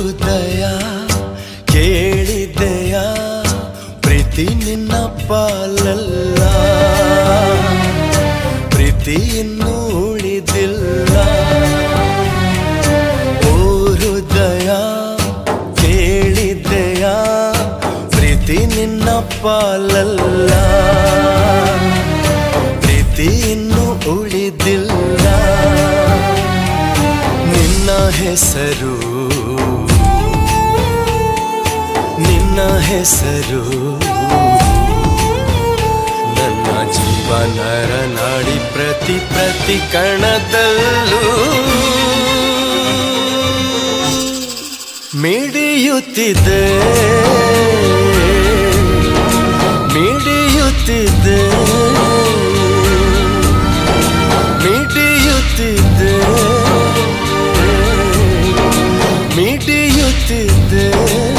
ಹೃದಯ ಕೇಳಿದೆಯ ಪ್ರೀತಿ ನಿನ್ನ ಪಾಲಲ್ಲ ಪ್ರೀತಿ ಇನ್ನೂ ಉಳಿದಿಲ್ಲ ಓ ಹೃದಯ ಕೇಳಿದೆಯ ಪ್ರೀತಿ ನಿನ್ನ ಪಾಲಲ್ಲ ಪ್ರೀತಿ ಇನ್ನೂ ಉಳಿದಿಲ್ಲ ನಿನ್ನ ಹೆಸರು ನಿನ್ನ ಹೆಸರು ನನ್ನ ಜೀವನರ ನಾಡಿ ಪ್ರತಿ ಪ್ರತಿ ಕಣದಲ್ಲೂ ಮಿಡಿಯುತ್ತಿದೆ ಮಿಡಿಯುತ್ತಿದೆ ಮಿಡಿಯುತ್ತಿದೆ ಮಿಡಿಯುತ್ತಿದೆ